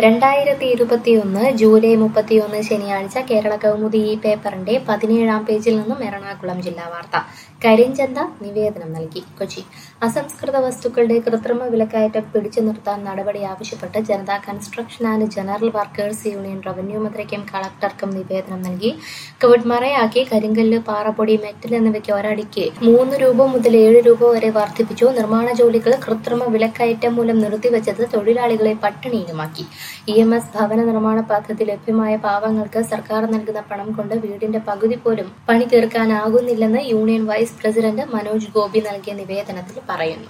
രണ്ടായിരത്തി ഇരുപത്തിയൊന്ന് ജൂലൈ മുപ്പത്തിയൊന്ന് ശനിയാഴ്ച കേരള കൗമുദി ഈ പേപ്പറിന്റെ പതിനേഴാം പേജിൽ നിന്നും എറണാകുളം ജില്ലാ വാർത്ത കരിഞ്ചന്ത നിവേദനം നൽകി കൊച്ചി അസംസ്കൃത വസ്തുക്കളുടെ കൃത്രിമ വിലക്കയറ്റം പിടിച്ചു നിർത്താൻ നടപടി ആവശ്യപ്പെട്ട് Janata construction and general workers union revenue മന്ത്രിക്കും കളക്ടർക്കും നിവേദനം നൽകി കോവിഡ് മറയാക്കി കരിങ്കല്ല് പാറപ്പൊടി മെറ്റൽ എന്നിവയ്ക്ക് ഒരടിക്ക് മൂന്ന് രൂപ മുതൽ ഏഴ് രൂപ വരെ വർദ്ധിപ്പിച്ചു നിർമ്മാണ ജോലികൾ കൃത്രിമ വിലക്കയറ്റം മൂലം നിർത്തിവച്ചത് തൊഴിലാളികളെ പട്ടിണിയിലുമാക്കി ഇ എം എസ് ഭവന നിർമ്മാണ പദ്ധതി ലഭ്യമായ പാവങ്ങൾക്ക് സർക്കാർ നൽകുന്ന പണം കൊണ്ട് വീടിന്റെ പകുതി പോലും പണി തീർക്കാനാകുന്നില്ലെന്ന് union vice president Manoj Gopi നൽകിയ നിവേദനത്തിൽ പറയുന്നു